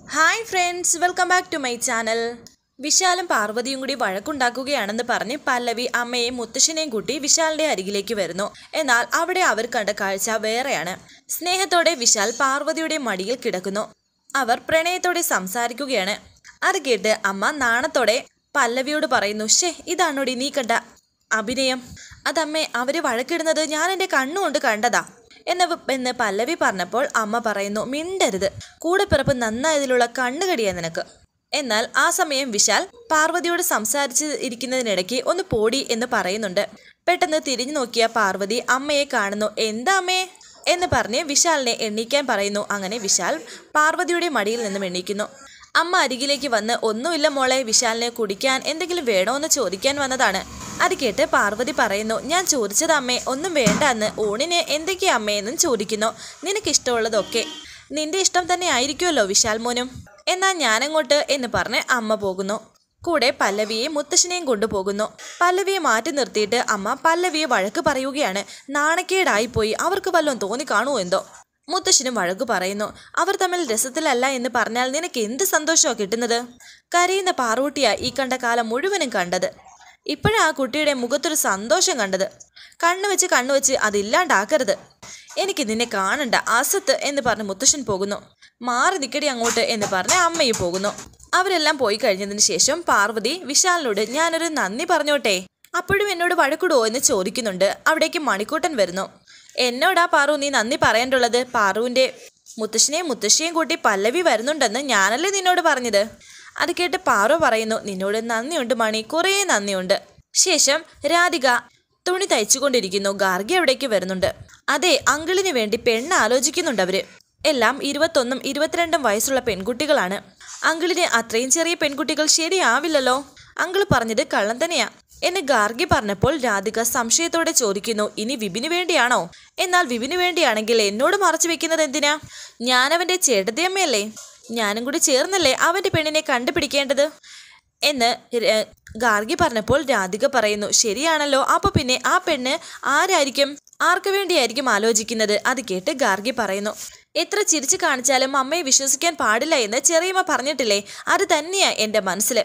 hi friends welcome back to my channel വിശാലും പാർവതിയും കൂടി വഴക്കുണ്ടാക്കുകയാണെന്ന് പറഞ്ഞ് പല്ലവി അമ്മയെയും മുത്തശ്ശനെയും കൂട്ടി വിശാലിന്റെ അരികിലേക്ക് വരുന്നു എന്നാൽ അവിടെ അവർ കണ്ട കാഴ്ച വേറെയാണ് സ്നേഹത്തോടെ വിശാൽ പാർവതിയുടെ മടിയിൽ കിടക്കുന്നു അവർ പ്രണയത്തോടെ സംസാരിക്കുകയാണ് അത് കേട്ട് അമ്മ നാണത്തോടെ പല്ലവിയോട് പറയുന്നു ഷേ ഇതാണോടി നീ കണ്ട അഭിനയം അതമ്മേ അവര് വഴക്കിടുന്നത് ഞാൻ എൻ്റെ കണ്ണുകൊണ്ട് കണ്ടതാ എന്ന് വ- എന്ന് പല്ലവി പറഞ്ഞപ്പോൾ അമ്മ പറയുന്നു മിണ്ടരുത് കൂടെ പിറപ്പ് നന്നായതിലുള്ള കണ്ണുകടിയാ നിനക്ക് എന്നാൽ ആ സമയം വിശാൽ പാർവതിയോട് സംസാരിച്ച് ഇരിക്കുന്നതിനിടയ്ക്ക് ഒന്ന് പോടി എന്ന് പറയുന്നുണ്ട് പെട്ടെന്ന് തിരിഞ്ഞു നോക്കിയ പാർവതി അമ്മയെ കാണുന്നു എന്താ അമ്മേ എന്ന് പറഞ്ഞ് വിശാലിനെ എണ്ണീക്കാൻ പറയുന്നു അങ്ങനെ വിശാൽ പാർവതിയുടെ മടിയിൽ നിന്നും എണ്ണീക്കുന്നു അമ്മ അരികിലേക്ക് വന്ന് ഒന്നുമില്ല മോളെ വിശാലിന് കുടിക്കാൻ എന്തെങ്കിലും വേണോ എന്ന് ചോദിക്കാൻ വന്നതാണ് അത് കേട്ട് പാർവതി പറയുന്നു ഞാൻ ചോദിച്ചത് അമ്മേ ഒന്നും വേണ്ട എന്ന് ഊണിന് എന്തൊക്കെയാ അമ്മയെന്നും ചോദിക്കുന്നു നിനക്കിഷ്ടമുള്ളതൊക്കെ നിന്റെ ഇഷ്ടം തന്നെ ആയിരിക്കുമല്ലോ വിശാൽ മോനും എന്നാ ഞാനങ്ങോട്ട് എന്ന് പറഞ്ഞ് അമ്മ പോകുന്നു കൂടെ പല്ലവിയെ മുത്തശ്ശനെയും കൊണ്ടുപോകുന്നു പല്ലവിയെ മാറ്റി നിർത്തിയിട്ട് അമ്മ പല്ലവിയെ വഴക്ക് പറയുകയാണ് നാണക്കേടായിപ്പോയി അവർക്ക് വല്ലതും തോന്നി കാണുമോ എന്തോ മുത്തശ്ശനും വഴക്കു പറയുന്നു അവർ തമ്മിൽ രസത്തിലല്ല എന്ന് പറഞ്ഞാൽ നിനക്ക് എന്ത് സന്തോഷമാണ് കിട്ടുന്നത് കരയുന്ന പാറൂട്ടിയാ ഈ കണ്ട കാലം മുഴുവനും കണ്ടത് ഇപ്പോഴാ ആ കുട്ടിയുടെ മുഖത്തൊരു സന്തോഷം കണ്ടത് കണ്ണു വെച്ച് കണ്ണു വെച്ച് അതില്ലാണ്ടാക്കരുത് എനിക്ക് നിന്നെ കാണണ്ട അസത്ത് എന്ന് പറഞ്ഞ് മുത്തശ്ശൻ പോകുന്നു മാറി നിക്കടി അങ്ങോട്ട് എന്ന് പറഞ്ഞ് അമ്മയും പോകുന്നു അവരെല്ലാം പോയി കഴിഞ്ഞതിന് ശേഷം പാർവതി വിശാലിനോട് ഞാനൊരു നന്ദി പറഞ്ഞോട്ടെ അപ്പോഴും എന്നോട് വഴക്കിടുവോ എന്ന് ചോദിക്കുന്നുണ്ട് അവിടേക്ക് മണിക്കൂട്ടൻ വരുന്നു എന്നോടാ പാറു നീ നന്ദി പറയേണ്ടുള്ളത് പാറുവിൻ്റെ മുത്തശ്ശനെയും മുത്തശ്ശിയെയും കൂട്ടി പല്ലവി വരുന്നുണ്ടെന്ന് ഞാനല്ലേ നിന്നോട് പറഞ്ഞത് അത് കേട്ട് പാറു പറയുന്നു നിന്നോട് നന്ദിയുണ്ട് മണി കുറേ നന്ദിയുണ്ട് ശേഷം രാധിക തുണി തയ്ച്ചുകൊണ്ടിരിക്കുന്നു ഗാർഗി അവിടേക്ക് വരുന്നുണ്ട് അതെ അങ്കിളിന് വേണ്ടി പെണ്ണ് ആലോചിക്കുന്നുണ്ട് അവര് എല്ലാം ഇരുപത്തൊന്നും ഇരുപത്തിരണ്ടും വയസ്സുള്ള പെൺകുട്ടികളാണ് അങ്കിളിന് അത്രയും ചെറിയ പെൺകുട്ടികൾ ശരിയാവില്ലല്ലോ അങ്കിൾ പറഞ്ഞത് കള്ളം തന്നെയാ എന്ന് ഗാർഗി പറഞ്ഞപ്പോൾ രാധിക സംശയത്തോടെ ചോദിക്കുന്നു ഇനി വിപിന് വേണ്ടിയാണോ എന്നാൽ വിപിന് വേണ്ടിയാണെങ്കിൽ എന്നോട് മറച്ചു വെക്കുന്നത് എന്തിനാ ഞാനവന്റെ ചേട്ടത്തിയമ്മയല്ലേ ഞാനും കൂടി ചേർന്നല്ലേ അവന്റെ പെണ്ണിനെ കണ്ടുപിടിക്കേണ്ടത് എന്ന് ര- ഗാർഗി പറഞ്ഞപ്പോൾ രാധിക പറയുന്നു ശരിയാണല്ലോ അപ്പൊ പിന്നെ ആ പെണ്ണ് ആരായിരിക്കും ആർക്കു വേണ്ടിയായിരിക്കും ആലോചിക്കുന്നത് അത് കേട്ട് ഗാർഗി പറയുന്നു എത്ര ചിരിച്ചു കാണിച്ചാലും അമ്മയെ വിശ്വസിക്കാൻ പാടില്ല എന്ന് ചെറിയമ്മ പറഞ്ഞിട്ടില്ലേ അത് തന്നെയാ എൻ്റെ മനസ്സിൽ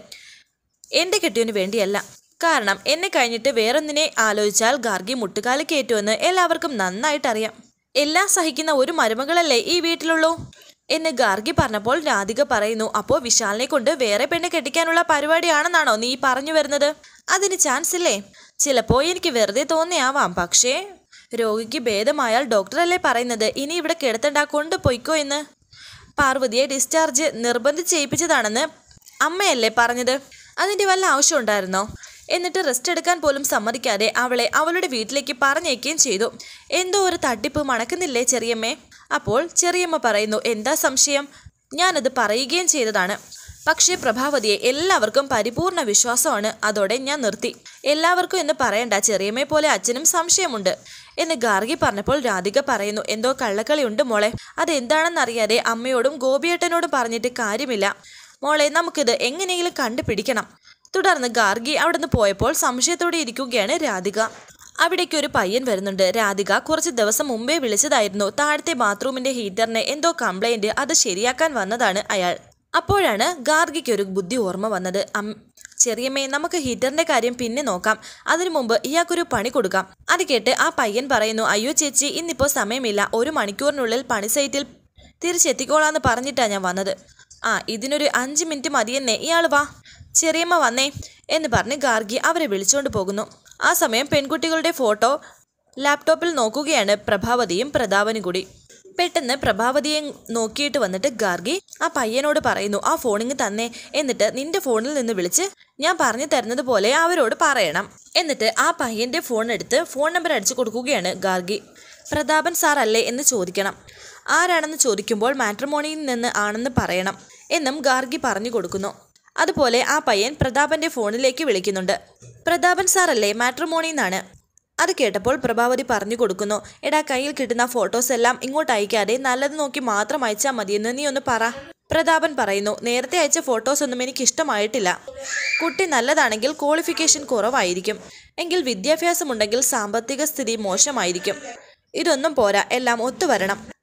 എൻ്റെ കെട്ടിയവന് വേണ്ടിയല്ല കാരണം എന്നെ കഴിഞ്ഞിട്ട് വേറൊന്നിനെ ആലോചിച്ചാൽ ഗാർഗി മുട്ടുകാല് കയറ്റുമെന്ന് എല്ലാവർക്കും നന്നായിട്ട് അറിയാം എല്ലാം സഹിക്കുന്ന ഒരു മരുമകളല്ലേ ഈ വീട്ടിലുള്ളൂ എന്ന് ഗാർഗി പറഞ്ഞപ്പോൾ രാധിക പറയുന്നു അപ്പോൾ വിശാലിനെ കൊണ്ട് വേറെ പെണ്ണ് കെട്ടിക്കാനുള്ള പരിപാടിയാണെന്നാണോ നീ പറഞ്ഞു വരുന്നത് അതിന് ചാൻസ് ഇല്ലേ ചിലപ്പോൾ എനിക്ക് വെറുതെ തോന്നിയാവാം പക്ഷേ രോഗിക്ക് ഭേദമായാൽ ഡോക്ടറല്ലേ പറയുന്നത് ഇനി ഇവിടെ കിടത്തണ്ട കൊണ്ടുപോയിക്കോ എന്ന് പാർവതിയെ ഡിസ്ചാർജ് നിർബന്ധിച്ച് ചെയ്യിപ്പിച്ചതാണെന്ന് അമ്മയല്ലേ പറഞ്ഞത് അതിൻ്റെ വല്ല ആവശ്യം ഉണ്ടായിരുന്നോ എന്നിട്ട് റെസ്റ്റ് എടുക്കാൻ പോലും സമ്മതിക്കാതെ അവളെ അവളുടെ വീട്ടിലേക്ക് പറഞ്ഞേക്കുകയും ചെയ്തു എന്തോ ഒരു തട്ടിപ്പ് മണക്കുന്നില്ലേ ചെറിയമ്മേ അപ്പോൾ ചെറിയമ്മ പറയുന്നു എന്താ സംശയം ഞാനത് പറയുകയും ചെയ്തതാണ് പക്ഷേ പ്രഭാവതിയെ എല്ലാവർക്കും പരിപൂർണ വിശ്വാസമാണ് അതോടെ ഞാൻ നിർത്തി എല്ലാവർക്കും എന്ന് പറയണ്ട ചെറിയമ്മയെ പോലെ അച്ഛനും സംശയമുണ്ട് എന്ന് ഗാർഗി പറഞ്ഞപ്പോൾ രാധിക പറയുന്നു എന്തോ കള്ളക്കളിയുണ്ട് മോളെ അതെന്താണെന്നറിയാതെ അമ്മയോടും ഗോപിയേട്ടനോടും പറഞ്ഞിട്ട് കാര്യമില്ല മോളെ നമുക്കിത് എങ്ങനെയെങ്കിലും കണ്ടുപിടിക്കണം തുടർന്ന് ഗാർഗി അവിടുന്ന് പോയപ്പോൾ സംശയത്തോടെ ഇരിക്കുകയാണ് രാധിക അവിടേക്ക് ഒരു പയ്യൻ വരുന്നുണ്ട് രാധിക കുറച്ച് ദിവസം മുമ്പേ വിളിച്ചതായിരുന്നു താഴത്തെ ബാത്റൂമിന്റെ ഹീറ്ററിന് എന്തോ കംപ്ലൈന്റ് അത് ശരിയാക്കാൻ വന്നതാണ് അയാൾ അപ്പോഴാണ് ഗാർഗിക്ക് ഒരു ബുദ്ധി ഓർമ്മ വന്നത് അം ചെറിയമ്മേ നമുക്ക് ഹീറ്ററിന്റെ കാര്യം പിന്നെ നോക്കാം അതിനു മുമ്പ് ഇയാൾക്കൊരു പണി കൊടുക്കാം അത് കേട്ട് ആ പയ്യൻ പറയുന്നു അയ്യോ ചേച്ചി ഇന്നിപ്പോൾ സമയമില്ല ഒരു മണിക്കൂറിനുള്ളിൽ പണി സൈറ്റിൽ തിരിച്ചെത്തിക്കോളാന്ന് പറഞ്ഞിട്ടാ ഞാൻ വന്നത് ആ ഇതിനൊരു അഞ്ച് മിനിറ്റ് മതിയെന്നേ ഇയാൾ വാ ചെറിയമ്മ വന്നേ എന്ന് പറഞ്ഞ് ഗാർഗി അവരെ വിളിച്ചുകൊണ്ട് പോകുന്നു ആ സമയം പെൺകുട്ടികളുടെ ഫോട്ടോ ലാപ്ടോപ്പിൽ നോക്കുകയാണ് പ്രഭാവതിയും പ്രതാപനും കൂടി പെട്ടെന്ന് പ്രഭാവതിയെ നോക്കിയിട്ട് വന്നിട്ട് ഗാർഗി ആ പയ്യനോട് പറയുന്നു ആ ഫോണിങ് തന്നെ എന്നിട്ട് നിന്റെ ഫോണിൽ നിന്ന് വിളിച്ച് ഞാൻ പറഞ്ഞു തരുന്നത് പോലെ അവരോട് പറയണം എന്നിട്ട് ആ പയ്യന്റെ ഫോൺ എടുത്ത് ഫോൺ നമ്പർ അടിച്ചു കൊടുക്കുകയാണ് ഗാർഗി പ്രതാപൻ സാർ അല്ലേ എന്ന് ചോദിക്കണം ആരാണെന്ന് ചോദിക്കുമ്പോൾ മാട്രിമോണിയിൽ നിന്ന് ആണെന്ന് പറയണം എന്നും ഗാർഗി പറഞ്ഞു കൊടുക്കുന്നു അതുപോലെ ആ പയ്യൻ പ്രതാപന്റെ ഫോണിലേക്ക് വിളിക്കുന്നുണ്ട് പ്രതാപൻ സാറല്ലേ മാട്രിമോണിന്നാണ് അത് കേട്ടപ്പോൾ പ്രഭാവതി പറഞ്ഞു കൊടുക്കുന്നു എടാ കയ്യിൽ കിട്ടുന്ന ഫോട്ടോസ് എല്ലാം ഇങ്ങോട്ട് അയക്കാതെ നല്ലത് നോക്കി മാത്രം അയച്ചാൽ മതിയെന്ന് നീ ഒന്ന് പറ പ്രതാപൻ പറയുന്നു നേരത്തെ അയച്ച ഫോട്ടോസ് ഒന്നും എനിക്ക് ഇഷ്ടമായിട്ടില്ല കുട്ടി നല്ലതാണെങ്കിൽ ക്വാളിഫിക്കേഷൻ കുറവായിരിക്കും എങ്കിൽ വിദ്യാഭ്യാസമുണ്ടെങ്കിൽ സാമ്പത്തിക സ്ഥിതി മോശമായിരിക്കും ഇതൊന്നും പോരാ എല്ലാം ഒത്തുവരണം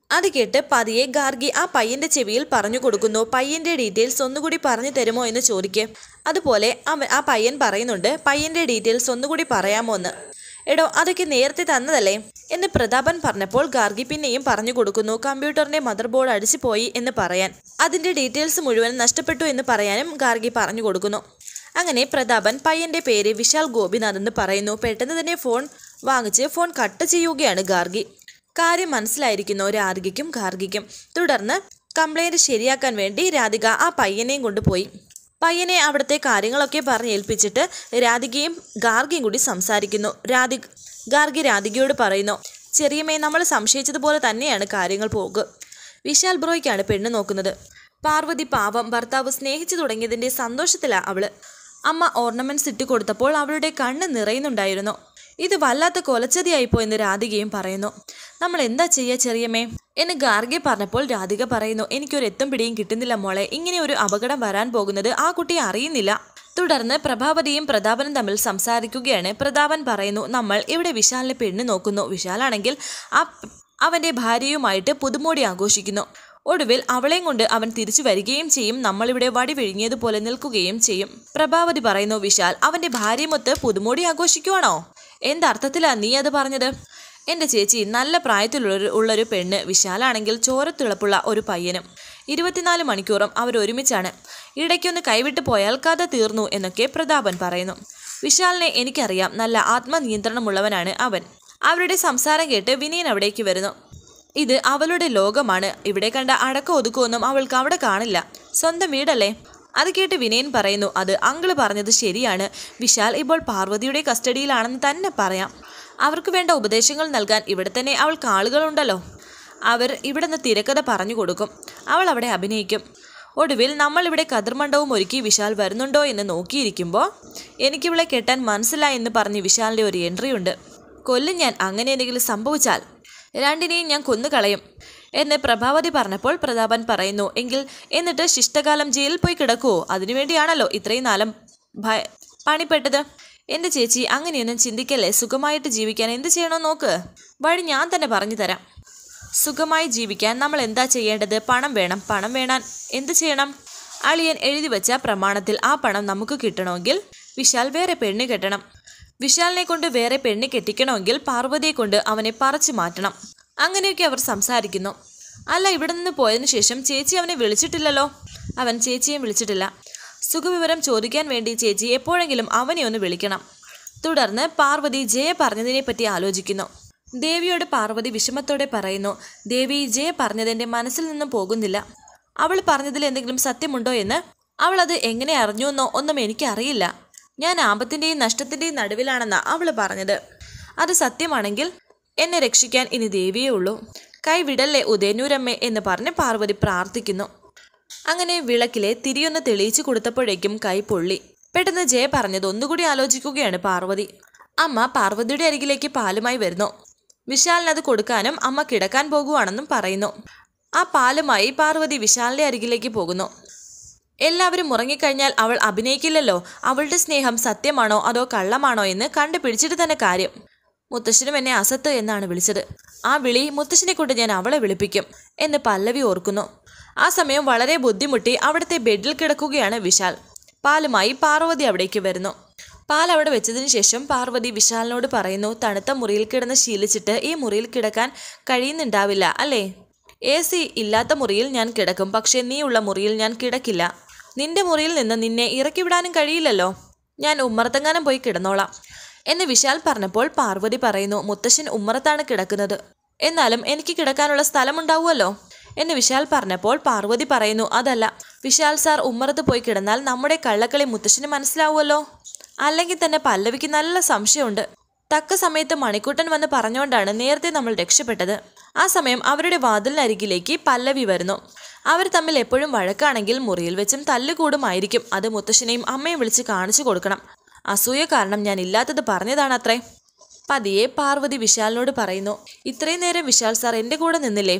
അത് കേട്ട് പതിയെ ഗാർഗി ആ പയ്യന്റെ ചെവിയിൽ പറഞ്ഞു കൊടുക്കുന്നു പയ്യന്റെ ഡീറ്റെയിൽസ് ഒന്നുകൂടി പറഞ്ഞു തരുമോ എന്ന് ചോദിക്കേ അതുപോലെ അവൻ ആ പയ്യൻ പറയുന്നുണ്ട് പയ്യന്റെ ഡീറ്റെയിൽസ് ഒന്നുകൂടി പറയാമോ എന്ന് എടോ അതൊക്കെ നേരത്തെ തന്നതല്ലേ എന്ന് പ്രതാപൻ പറഞ്ഞപ്പോൾ ഗാർഗി പിന്നെയും പറഞ്ഞു കൊടുക്കുന്നു കമ്പ്യൂട്ടറിന്റെ മദർ ബോർഡ് അടിച്ചു പോയി എന്ന് പറയാൻ അതിന്റെ ഡീറ്റെയിൽസ് മുഴുവൻ നഷ്ടപ്പെട്ടു എന്ന് പറയാനും ഗാർഗി പറഞ്ഞു കൊടുക്കുന്നു അങ്ങനെ പ്രതാപൻ പയ്യന്റെ പേര് വിശാൽ ഗോപിനാഥ് എന്ന് പറയുന്നു പെട്ടെന്ന് തന്നെ ഫോൺ വാങ്ങിച്ച് ഫോൺ കട്ട് ചെയ്യുകയാണ് ഗാർഗി കാര്യം മനസ്സിലായിരിക്കുന്നു രാധികയ്ക്കും ഗാർഗിക്കും തുടർന്ന് കംപ്ലൈന്റ് ശരിയാക്കാൻ വേണ്ടി രാധിക ആ പയ്യനെയും കൊണ്ടുപോയി പയ്യനെ അവിടുത്തെ കാര്യങ്ങളൊക്കെ പറഞ്ഞ് ഏൽപ്പിച്ചിട്ട് രാധികയും ഗാർഗിയും കൂടി സംസാരിക്കുന്നു രാധി ഗാർഗി രാധികയോട് പറയുന്നു ചെറിയമ്മേ നമ്മൾ സംശയിച്ചതുപോലെ തന്നെയാണ് കാര്യങ്ങൾ പോകുക വിശാൽ ബ്രോയ്ക്കാണ് പെണ്ണ് നോക്കുന്നത് പാർവതി പാവം ഭർത്താവ് സ്നേഹിച്ചു തുടങ്ങിയതിൻ്റെ സന്തോഷത്തിലാണ് അവള് അമ്മ ഓർണമെന്റ്സ് ഇട്ട് കൊടുത്തപ്പോൾ അവളുടെ കണ്ണ് നിറയുന്നുണ്ടായിരുന്നു ഇത് വല്ലാത്ത കൊലച്ചതിയായിപ്പോ എന്ന് രാധികയും പറയുന്നു നമ്മൾ എന്താ ചെയ്യുക ചെറിയമ്മേ എന്ന് ഗാർഗെ പറഞ്ഞപ്പോൾ രാധിക പറയുന്നു എനിക്കൊരു എത്തും പിടിയും കിട്ടുന്നില്ല മോളെ ഇങ്ങനെ ഒരു അപകടം വരാൻ പോകുന്നത് ആ കുട്ടി അറിയുന്നില്ല തുടർന്ന് പ്രഭാവതിയും പ്രതാപനും തമ്മിൽ സംസാരിക്കുകയാണ് പ്രതാപൻ പറയുന്നു നമ്മൾ ഇവിടെ വിശാലിനെ പെണ്ണ് നോക്കുന്നു വിശാലാണെങ്കിൽ ആ അവന്റെ ഭാര്യയുമായിട്ട് പുതുമോടി ആഘോഷിക്കുന്നു ഒടുവിൽ അവളെയും കൊണ്ട് അവൻ തിരിച്ചു വരികയും ചെയ്യും നമ്മളിവിടെ വടി വിഴുങ്ങിയതുപോലെ നിൽക്കുകയും ചെയ്യും പ്രഭാവതി പറയുന്നു വിശാൽ അവന്റെ ഭാര്യമൊത്ത് പുതുമോടി ആഘോഷിക്കുവാണോ എന്തർത്ഥത്തിലാ നീ അത് പറഞ്ഞത് എൻ്റെ ചേച്ചി നല്ല പ്രായത്തിലുള്ളൊരു ഉള്ളൊരു പെണ്ണ് വിശാലാണെങ്കിൽ ചോരത്തിളപ്പുള്ള ഒരു പയ്യനും ഇരുപത്തിനാല് മണിക്കൂറും അവരൊരുമിച്ചാണ് ഇടയ്ക്കൊന്ന് കൈവിട്ട് പോയാൽ കഥ തീർന്നു എന്നൊക്കെ പ്രതാപൻ പറയുന്നു വിശാലിനെ എനിക്കറിയാം നല്ല ആത്മനിയന്ത്രണമുള്ളവനാണ് അവൻ അവരുടെ സംസാരം കേട്ട് വിനയൻ അവിടേക്ക് വരുന്നു ഇത് അവളുടെ ലോകമാണ് ഇവിടെ കണ്ട അടക്കം ഒതുക്കമൊന്നും അവൾക്ക് അവിടെ കാണില്ല സ്വന്തം വീടല്ലേ അത് കേട്ട് വിനയൻ പറയുന്നു അത് അങ്കിള് പറഞ്ഞത് ശരിയാണ് വിശാൽ ഇപ്പോൾ പാർവതിയുടെ കസ്റ്റഡിയിലാണെന്ന് തന്നെ പറയാം അവർക്ക് വേണ്ട ഉപദേശങ്ങൾ നൽകാൻ ഇവിടെ തന്നെ അവൾക്ക് ആളുകളുണ്ടല്ലോ അവർ ഇവിടെ നിന്ന് തിരക്കഥ പറഞ്ഞു കൊടുക്കും അവൾ അവിടെ അഭിനയിക്കും ഒടുവിൽ നമ്മൾ ഇവിടെ കതിർമണ്ഡവും ഒരുക്കി വിശാൽ വരുന്നുണ്ടോ എന്ന് നോക്കിയിരിക്കുമ്പോൾ എനിക്കിവളെ കെട്ടാൻ മനസ്സിലായി എന്ന് പറഞ്ഞ് വിശാലിൻ്റെ ഒരു എൻട്രി ഉണ്ട് കൊല്ലും ഞാൻ അങ്ങനെ എന്തെങ്കിലും സംഭവിച്ചാൽ രണ്ടിനെയും ഞാൻ കൊന്നുകളയും എന്ന് പ്രഭാവതി പറഞ്ഞപ്പോൾ പ്രതാപൻ പറയുന്നു എങ്കിൽ എന്നിട്ട് ശിഷ്ടകാലം ജയിലിൽ പോയി കിടക്കുവോ അതിനുവേണ്ടിയാണല്ലോ ഇത്രയും നാലം ഭയ പണിപ്പെട്ടത് എൻ്റെ ചേച്ചി അങ്ങനെയൊന്നും ചിന്തിക്കല്ലേ സുഖമായിട്ട് ജീവിക്കാൻ എന്ത് ചെയ്യണോ നോക്ക് വഴി ഞാൻ തന്നെ പറഞ്ഞു തരാം സുഖമായി ജീവിക്കാൻ നമ്മൾ എന്താ ചെയ്യേണ്ടത് പണം വേണം പണം വേണാൻ എന്ത് ചെയ്യണം അളിയൻ എഴുതി വെച്ച പ്രമാണത്തിൽ ആ പണം നമുക്ക് കിട്ടണമെങ്കിൽ വിശാൽ വേറെ പെണ്ണ് കെട്ടണം വിശാലിനെ കൊണ്ട് വേറെ പെണ്ണ് കെട്ടിക്കണമെങ്കിൽ പാർവതിയെ കൊണ്ട് അവനെ പറിച്ചു മാറ്റണം അങ്ങനെയൊക്കെ അവർ സംസാരിക്കുന്നു അല്ല ഇവിടെ നിന്ന് പോയതിനു ശേഷം ചേച്ചി അവനെ വിളിച്ചിട്ടില്ലല്ലോ അവൻ ചേച്ചിയെ വിളിച്ചിട്ടില്ല സുഖവിവരം ചോദിക്കാൻ വേണ്ടി ചേച്ചി എപ്പോഴെങ്കിലും അവനെ ഒന്ന് വിളിക്കണം തുടർന്ന് പാർവതി ജയ പറഞ്ഞതിനെപ്പറ്റി ആലോചിക്കുന്നു ദേവിയോട് പാർവതി വിഷമത്തോടെ പറയുന്നു ദേവി ജയ പറഞ്ഞതെൻ്റെ മനസ്സിൽ നിന്നും പോകുന്നില്ല അവൾ പറഞ്ഞതിൽ എന്തെങ്കിലും സത്യമുണ്ടോ എന്ന് അവൾ അത് എങ്ങനെ അറിഞ്ഞുവെന്നോ ഒന്നും എനിക്കറിയില്ല ഞാൻ ആപത്തിൻ്റെയും നഷ്ടത്തിൻ്റെയും നടുവിലാണെന്നാ അവൾ പറഞ്ഞത് അത് സത്യമാണെങ്കിൽ എന്നെ രക്ഷിക്കാൻ ഇനി ദേവിയേ ഉള്ളൂ കൈ വിടല്ലേ ഉദയനൂരമ്മേ എന്ന് പറഞ്ഞ് പാർവതി പ്രാർത്ഥിക്കുന്നു അങ്ങനെ വിളക്കിലെ തിരിയൊന്ന് തെളിയിച്ചു കൊടുത്തപ്പോഴേക്കും കൈ പൊള്ളി പെട്ടെന്ന് ജയ പറഞ്ഞത് ഒന്നുകൂടി ആലോചിക്കുകയാണ് പാർവതി അമ്മ പാർവതിയുടെ അരികിലേക്ക് പാലുമായി വരുന്നു വിശാലിന് അത് കൊടുക്കാനും അമ്മ കിടക്കാൻ പോകുവാണെന്നും പറയുന്നു ആ പാലുമായി പാർവതി വിശാലിന്റെ അരികിലേക്ക് പോകുന്നു എല്ലാവരും ഉറങ്ങിക്കഴിഞ്ഞാൽ അവൾ അഭിനയിക്കില്ലല്ലോ അവളുടെ സ്നേഹം സത്യമാണോ അതോ കള്ളമാണോ എന്ന് കണ്ടുപിടിച്ചിട്ട് തന്നെ കാര്യം മുത്തശ്ശനും എന്നെ അസത്ത് എന്നാണ് വിളിച്ചത് ആ വിളി മുത്തശ്ശനെ കൊണ്ട് ഞാൻ അവളെ വിളിപ്പിക്കും എന്ന് പല്ലവി ഓർക്കുന്നു ആ സമയം വളരെ ബുദ്ധിമുട്ടി അവിടുത്തെ ബെഡിൽ കിടക്കുകയാണ് വിശാൽ പാലുമായി പാർവതി അവിടേക്ക് വരുന്നു പാൽ അവിടെ വെച്ചതിന് ശേഷം പാർവതി വിശാലിനോട് പറയുന്നു തണുത്ത മുറിയിൽ കിടന്ന് ശീലിച്ചിട്ട് ഈ മുറിയിൽ കിടക്കാൻ കഴിയുന്നുണ്ടാവില്ല അല്ലേ എ സി ഇല്ലാത്ത മുറിയിൽ ഞാൻ കിടക്കും പക്ഷേ നീ ഉള്ള മുറിയിൽ ഞാൻ കിടക്കില്ല നിന്റെ മുറിയിൽ നിന്ന് നിന്നെ ഇറക്കി വിടാനും കഴിയില്ലല്ലോ ഞാൻ ഉമ്മറത്തെങ്ങാനും പോയി കിടന്നോളാം എന്ന് വിശാൽ പറഞ്ഞപ്പോൾ പാർവതി പറയുന്നു മുത്തശ്ശൻ ഉമ്മറത്താണ് കിടക്കുന്നത് എന്നാലും എനിക്ക് കിടക്കാനുള്ള സ്ഥലമുണ്ടാവുമല്ലോ എന്ന് വിശാൽ പറഞ്ഞപ്പോൾ പാർവതി പറയുന്നു അതല്ല വിശാൽ സാർ ഉമ്മറത്ത് പോയി കിടന്നാൽ നമ്മുടെ കള്ളക്കളി മുത്തശ്ശന് മനസ്സിലാവുമല്ലോ അല്ലെങ്കിൽ തന്നെ പല്ലവിക്ക് നല്ല സംശയമുണ്ട് തക്ക സമയത്ത് മണിക്കൂട്ടൻ വന്ന് പറഞ്ഞുകൊണ്ടാണ് നേരത്തെ നമ്മൾ രക്ഷപ്പെട്ടത് ആ സമയം അവരുടെ വാതിലിനരികിലേക്ക് പല്ലവി വരുന്നു അവർ തമ്മിൽ എപ്പോഴും വഴക്കാണെങ്കിൽ മുറിയിൽ വെച്ചും തല്ലുകൂടുമായിരിക്കും അത് മുത്തശ്ശനെയും അമ്മയും വിളിച്ച് കാണിച്ചു കൊടുക്കണം അസൂയ കാരണം ഞാൻ ഇല്ലാത്തത് പറഞ്ഞതാണ് അത്രേ പതിയെ പാർവതി വിശാലിനോട് പറയുന്നു ഇത്രയും നേരം വിശാൽ സാർ എൻ്റെ കൂടെ നിന്നില്ലേ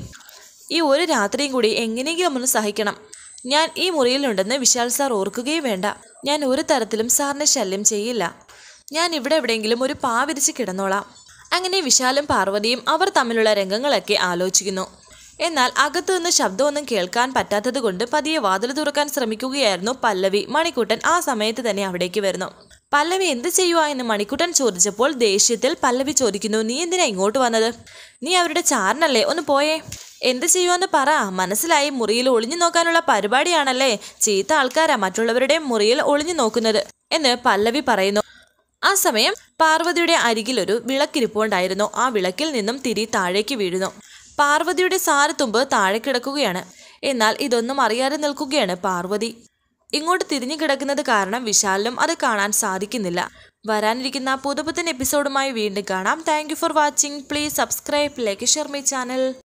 ഈ ഒരു രാത്രിയും കൂടി എങ്ങനെയെങ്കിലും ഒന്ന് സഹിക്കണം ഞാൻ ഈ മുറിയിലുണ്ടെന്ന് വിശാൽ സാർ ഓർക്കുകയും വേണ്ട ഞാൻ ഒരു തരത്തിലും സാറിനെ ശല്യം ചെയ്യില്ല ഞാൻ ഇവിടെ എവിടെയെങ്കിലും ഒരു പാ വിരിച്ച് കിടന്നോളാം അങ്ങനെ വിശാലും പാർവതിയും അവർ തമ്മിലുള്ള രംഗങ്ങളൊക്കെ ആലോചിക്കുന്നു എന്നാൽ അകത്തുനിന്ന് ശബ്ദമൊന്നും കേൾക്കാൻ പറ്റാത്തത് കൊണ്ട് പതിയെ വാതിൽ തുറക്കാൻ ശ്രമിക്കുകയായിരുന്നു പല്ലവി മണിക്കുട്ടൻ ആ സമയത്ത് തന്നെ അവിടേക്ക് വരുന്നു പല്ലവി എന്ത് ചെയ്യുക എന്ന് മണിക്കുട്ടൻ ചോദിച്ചപ്പോൾ ദേഷ്യത്തിൽ പല്ലവി ചോദിക്കുന്നു നീ എന്തിനാ ഇങ്ങോട്ട് വന്നത് നീ അവരുടെ ചാരനല്ലേ ഒന്ന് പോയേ എന്ത് ചെയ്യുമെന്ന് പറ മനസ്സിലായി മുറിയിൽ ഒളിഞ്ഞു നോക്കാനുള്ള പരിപാടിയാണല്ലേ ചീത്ത ആൾക്കാരാ മറ്റുള്ളവരുടെ മുറിയിൽ ഒളിഞ്ഞു നോക്കുന്നത് എന്ന് പല്ലവി പറയുന്നു ആ സമയം പാർവതിയുടെ അരികിൽ ഒരു വിളക്കിരിപ്പുണ്ടായിരുന്നു ആ വിളക്കിൽ നിന്നും തിരി താഴേക്ക് വീഴുന്നു പാർവതിയുടെ സാരത്തുമ്പ് താഴെ കിടക്കുകയാണ് എന്നാൽ ഇതൊന്നും അറിയാതെ നിൽക്കുകയാണ് പാർവതി ഇങ്ങോട്ട് തിരിഞ്ഞു കിടക്കുന്നത് കാരണം വിശാലിനും അത് കാണാൻ സാധിക്കുന്നില്ല വരാനിരിക്കുന്ന പുതുപുത്തൻ എപ്പിസോഡുമായി വീണ്ടും കാണാം thank for watching please subscribe like share my channel